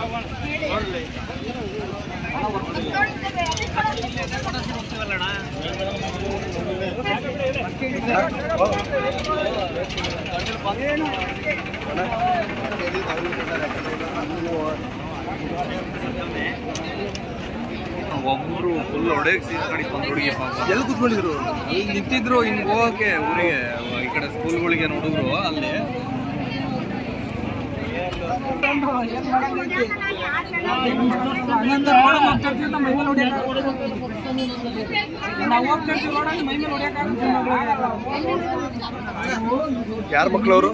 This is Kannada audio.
ಒಬ್ರು ಫುಲ್ ಹೊಡೆಯಕ್ ಸೀಟ್ ಬಂದ್ ಹುಡುಗಿ ಪಾಪ ಎಲ್ಲಿ ಕೂತ್ಕೊಂಡಿದ್ರು ಅಲ್ಲಿ ನಿಂತಿದ್ರು ಹಿಂಗ್ ಹೋಗಕ್ಕೆ ಊರಿಗೆ ಈ ಕಡೆ ಸ್ಕೂಲ್ಗಳಿಗೆ ನೋಡಿದ್ರು ಅಲ್ಲಿ ಯಾರ ಮಕ್ಳವ್ರು